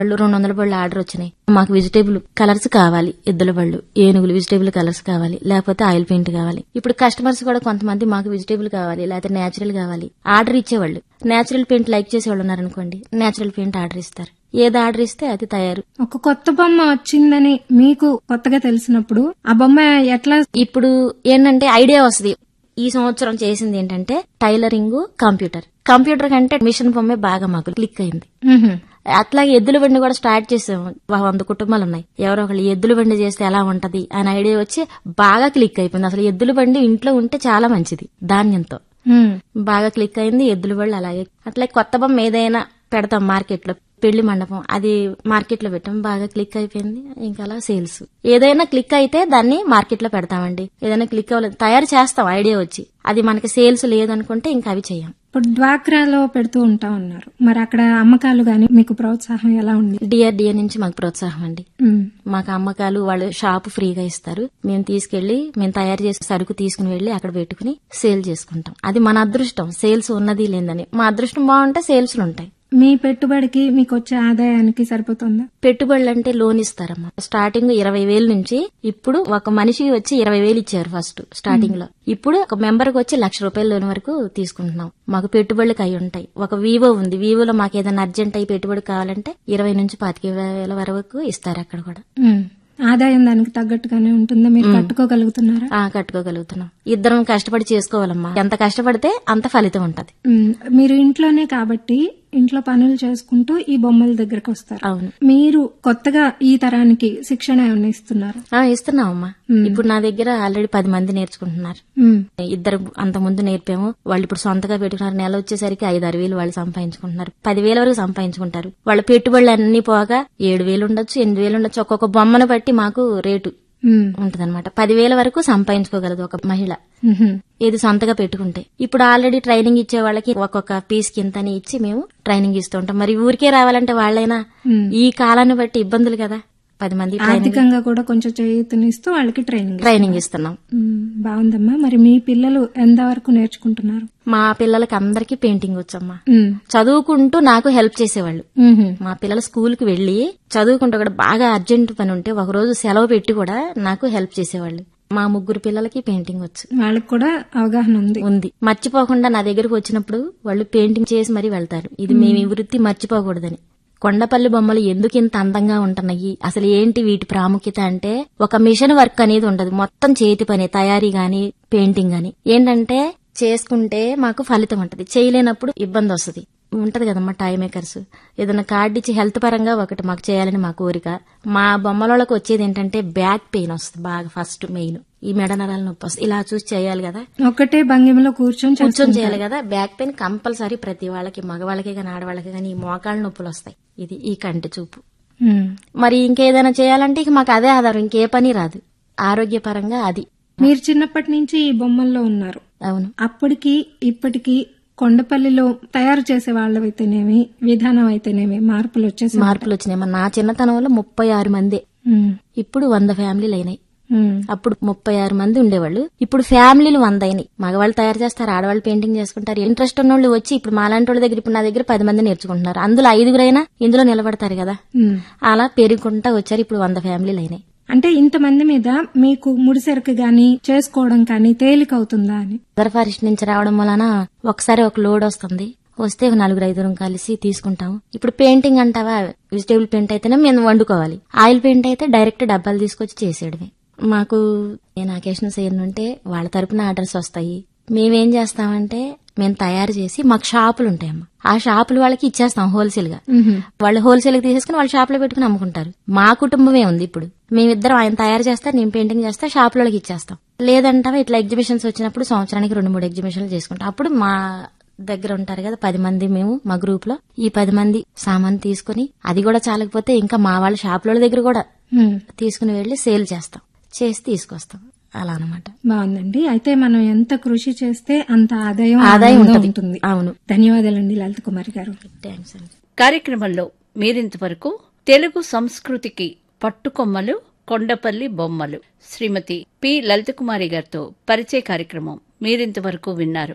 బళ్ళు రెండు వందల బళ్ళు ఆర్డర్ వచ్చినాయి మాకు వెజిటేబుల్ కలర్స్ కావాలి ఎద్దుల బళ్ళు ఏనుగులు వెజిటేబుల్ కలర్స్ కావాలి లేకపోతే ఆయిల్ పెయింట్ కావాలి ఇప్పుడు కస్టమర్స్ కూడా కొంతమంది మాకు వెజిటేబుల్ కావాలి లేకపోతే నేచురల్ కావాలి ఆర్డర్ ఇచ్చేవాళ్ళు నేచురల్ పెయింట్ లైక్ చేసేవాళ్ళు ఉన్నారనుకోండి నేచురల్ పెయింట్ ఆర్డర్ ఇస్తారు ఏది ఆర్డర్ ఇస్తే అది తయారు ఒక కొత్త బొమ్మ వచ్చిందని మీకు కొత్తగా తెలిసినప్పుడు ఆ బొమ్మ ఎట్లా ఇప్పుడు ఏంటంటే ఐడియా వస్తుంది ఈ సంవత్సరం చేసింది ఏంటంటే టైలరింగ్ కంప్యూటర్ కంప్యూటర్ కంటే మిషన్ బొమ్మే బాగా మాకు క్లిక్ అయింది మ్హూ. అట్లాగే ఎద్దుల బండి కూడా స్టార్ట్ చేసాము వా- వంద కుటుంబాలు ఉన్నాయి ఎవరో ఒకళ్ళు ఎద్దుల బండి చేస్తే ఎలా ఉంటది అని ఐడియా వచ్చి బాగా క్లిక్ అయిపోయింది అసలు ఎద్దుల బండి ఇంట్లో ఉంటే చాలా మంచిది ధాన్యంతో మ్. బాగా క్లిక్ అయింది ఎద్దుల బళ్ళు అలాగే అట్లా కొత్త బొమ్మ ఏదైనా పెడతాం మార్కెట్ లో పెళ్లి మండపం అది మార్కెట్ లో పెట్టాం బాగా క్లిక్ అయిపోయింది ఇంకా అలా సేల్స్ ఏదైనా క్లిక్ అయితే దాన్ని మార్కెట్ లో పెడతామండి ఏదైనా క్లిక్ అవ్వలేదు తయారు చేస్తాం ఐడియా వచ్చి అది మనకి సేల్స్ లేదనుకుంటే ఇంకా అవి చెయ్యం ఇప్పుడు డ్వాక్రాలో పెడుతూ ఉంటా ఉన్నారు మరి అక్కడ అమ్మకాలు గాని మీకు ప్రోత్సాహం ఎలా ఉంది డిఆర్ డిఆర్ నుంచి మాకు ప్రోత్సాహం అండి మ్. మాకు అమ్మకాలు వాళ్ళు షాప్ ఫ్రీగా ఇస్తారు మేము తీసుకెళ్లి మేము తయారు చేసి సరుకు తీసుకుని వెళ్లి అక్కడ పెట్టుకుని సేల్ చేసుకుంటాం అది మన అదృష్టం సేల్స్ ఉన్నది లేదని మా అదృష్టం బాగుంటే సేల్స్ ఉంటాయి మీ పెట్టుబడికి మీకు వచ్చే ఆదాయానికి సరిపోతుందా పెట్టుబడులు అంటే లోన్ ఇస్తారమ్మా స్టార్టింగ్ ఇరవై వేలు నుంచి ఇప్పుడు ఒక మనిషికి వచ్చి ఇరవై వేలు ఇచ్చారు ఫస్ట్ స్టార్టింగ్ లో ఇప్పుడు ఒక మెంబర్ కి వచ్చి లక్ష రూపాయల లోన్ వరకు తీసుకుంటున్నాం మాకు పెట్టుబడులకు అయి ఉంటాయి ఒక వివో ఉంది వివోలో మాకు ఏదైనా అర్జెంట్ అయి పెట్టుబడి కావాలంటే ఇరవై నుంచి పాతిక వేల వరకు ఇస్తారు అక్కడ కూడా మ్. ఆదాయం దానికి తగ్గట్టుగానే ఉంటుందా మీరు కట్టుకోగలుగుతున్నారా ఆ కట్టుకోగలుగుతున్నాం ఇద్దరం కష్టపడి చేసుకోవాలమ్మా ఎంత కష్టపడితే అంత ఫలితం ఉంటది మ్. మీరు ఇంట్లోనే కాబట్టి ఇంట్లో పనులు చేసుకుంటూ ఈ బొమ్మల దగ్గరకు వస్తారు అవును మీరు కొత్తగా ఈ తరానికి శిక్షణ ఏమైనా ఇస్తున్నారు ఆ ఇస్తున్నామమ్మా ఇప్పుడు నా దగ్గర ఆల్రెడీ పది మంది నేర్చుకుంటున్నారు ఇద్దరు అంత ముందు నేర్పాము వాళ్ళు ఇప్పుడు సొంతగా పెట్టుకున్నారు నెల వచ్చేసరికి ఐదు ఆరు వేలు వాళ్ళు సంపాదించుకుంటున్నారు పదివేల వరకు సంపాదించుకుంటారు వాళ్ళ పెట్టుబడులు అన్ని పోగా ఏడు వేలు ఉండొచ్చు ఎనిమిది వేలు ఉండొచ్చు ఒక్కొక్క బొమ్మను బట్టి మాకు రేటు ఉంటదన్నమాట పదివేల వరకు సంపాదించుకోగలదు ఒక మహిళ ఇది సొంతగా పెట్టుకుంటే ఇప్పుడు ఆల్రెడీ ట్రైనింగ్ ఇచ్చే వాళ్ళకి ఒక్కొక్క పీస్ కింతని ఇచ్చి మేము ట్రైనింగ్ ఇస్తుంటాం మరి ఊరికే రావాలంటే వాళ్ళైనా ఈ కాలాన్ని బట్టి ఇబ్బందులు కదా పది మంది ట్రైనింగ్ ఆర్థికంగా కూడా కొంచెం చేయూతనిస్తూ వాళ్ళకి ట్రైనింగ్ ట్రైనింగ్ ఇస్తున్నాం మ్, బాగుందమ్మా మరి మీ పిల్లలు ఎంతవరకు నేర్చుకుంటున్నారు మా పిల్లలకి అందరికీ పెయింటింగ్ వచ్చమ్మా మ్, చదువుకుంటూ నాకు హెల్ప్ చేసేవాళ్ళు మ్హూ. మా పిల్లలు స్కూల్ కి వెళ్లి చదువుకుంటూ కూడా బాగా అర్జెంట్ పని ఉంటే ఒక రోజు సెలవు పెట్టి కూడా నాకు హెల్ప్ చేసేవాళ్ళు మా ముగ్గురు పిల్లలకి పెయింటింగ్ వచ్చు వాళ్ళకి కూడా అవగాహన ఉంది ఉంది మర్చిపోకుండా నా దగ్గరకు వచ్చినప్పుడు వాళ్ళు పెయింటింగ్ చేసి మరీ వెళ్తారు ఇది మేము ఈ వృత్తి మర్చిపోకూడదని కొండపల్లి బొమ్మలు ఎందుకు ఇంత అందంగా ఉంటున్నాయి అసలు ఏంటి వీటి ప్రాముఖ్యత అంటే ఒక మిషన్ వర్క్ అనేది ఉండదు మొత్తం చేతి పని తయారీ గాని పెయింటింగ్ గాని ఏంటంటే చేసుకుంటే మాకు ఫలితం ఉంటది చేయలేనప్పుడు ఇబ్బంది వస్తుంది ఉంటది కదమ్మా టైం మేకర్స్ ఏదైనా కార్డు ఇచ్చి హెల్త్ పరంగా ఒకటి మాకు చేయాలని మా కోరిక మా బొమ్మలకి వచ్చేది ఏంటంటే బ్యాక్ పెయిన్ వస్తుంది బాగా ఫస్ట్ మెయిన్ ఈ మెడ నరాల నొప్పి వస్తుంది ఇలా చూసి చేయాలి కదా ఒకటే భంగిమలో కూర్చొని చేస్తారు. కూర్చొని చేయాలి కదా బ్యాక్ పెయిన్ కంపల్సరీ ప్రతి వాళ్ళకి మగవాళ్ళకి కానీ ఆడవాళ్ళకి కానీ ఈ మోకాళ్ళ నొప్పులు వస్తాయి ఇది ఈ కంటి చూపు మ్. మరి ఇంకేదైనా చేయాలంటే ఇక మాకు అదే ఆధారం ఇంకే పని రాదు ఆరోగ్యపరంగా అది మీరు చిన్నప్పటి నుంచి ఈ బొమ్మల్లో ఉన్నారు అవును అప్పటికి ఇప్పటికి కొండపల్లిలో తయారు చేసే వాళ్ళైతేనేమి విధానం అయితేనేమి మార్పులు వచ్చేసి మార్పులు వచ్చినాయి మరి నా చిన్నతనంలో ముప్పై ఆరు మందే మ్, ఇప్పుడు వంద ఫ్యామిలీలు అయినాయి మ్, అప్పుడు ముప్పై ఆరు మంది ఉండేవాళ్ళు ఇప్పుడు ఫ్యామిలీలు వంద అయినాయి మగవాళ్ళు తయారు చేస్తారు ఆడవాళ్ళు పెయింటింగ్ చేసుకుంటారు ఇంట్రెస్ట్ ఉన్న వాళ్ళు వచ్చి ఇప్పుడు మాలాంటి వాళ్ళ దగ్గర ఇప్పుడు నా దగ్గర పది మంది నేర్చుకుంటున్నారు అందులో ఐదుగురైనా ఇందులో నిలబడతారు కదా మ్. అలా పెరుగుకుంటా వచ్చారు ఇప్పుడు వంద ఫ్యామిలీలు అయినాయి అంటే ఇంతమంది మీద మీకు ముడిసెరకు గాని చేసుకోవడం కానీ తేలిక అవుతుందా అని అదర్ ఫారెస్ట్ నుంచి రావడం వలన ఒకసారి ఒక లోడ్ వస్తుంది వస్తే ఒక నలుగురు ఐదుగురం కలిసి తీసుకుంటాం ఇప్పుడు పెయింటింగ్ అంటావా వెజిటేబుల్ పెయింట్ అయితేనే మేము వండుకోవాలి ఆయిల్ పెయింట్ అయితే డైరెక్ట్ డబ్బాలు తీసుకొచ్చి చేసేయడమే మాకు నేను అకేషనల్స్ ఏంటంటే వాళ్ళ తరపున ఆర్డర్స్ వస్తాయి మేమేం చేస్తామంటే మేము తయారు చేసి మాకు షాపులు ఉంటాయమ్మా ఆ షాపులు వాళ్ళకి ఇచ్చేస్తాం హోల్సేల్ గా వాళ్ళు హోల్సేల్ గా తీసేసుకుని వాళ్ళ షాప్ లో పెట్టుకుని అమ్ముకుంటారు మా కుటుంబమే ఉంది ఇప్పుడు మేమిద్దరం ఆయన తయారు చేస్తా నేను పెయింటింగ్ చేస్తా షాప్ వాళ్ళకి ఇచ్చేస్తాం లేదంటే ఇట్లా ఎగ్జిబిషన్స్ వచ్చినప్పుడు సంవత్సరానికి రెండు మూడు ఎగ్జిబిషన్లు చేసుకుంటాం అప్పుడు మా దగ్గర ఉంటారు కదా పది మంది మేము మా గ్రూప్ లో ఈ పది మంది సామాన్ తీసుకుని అది కూడా చాలకపోతే ఇంకా మా వాళ్ళ షాపుల దగ్గర కూడా మ్. తీసుకుని వెళ్లి సేల్ చేస్తాం చేసి తీసుకొస్తాం అలా అనమాట బాగుందండి అయితే మనం ఎంత కృషి చేస్తే అంత ఆదాయం ఆదాయం ఆనందం ఉంటది. ఉంటుంది అవును ధన్యవాదాలండి లలిత కుమారి గారు థ్యాంక్స్ అండి కార్యక్రమంలో మీరింతవరకు తెలుగు సంస్కృతికి పట్టుకొమ్మలు కొండపల్లి బొమ్మలు శ్రీమతి పి లలితకుమారి గారితో పరిచయ కార్యక్రమం మీరింతవరకు విన్నారు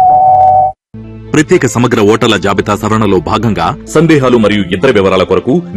ప్రత్యేక సమగ్ర ఓటర్ల జాబితా సవరణలో భాగంగా సందేహాలు మరియు ఇతర వివరాల కొరకు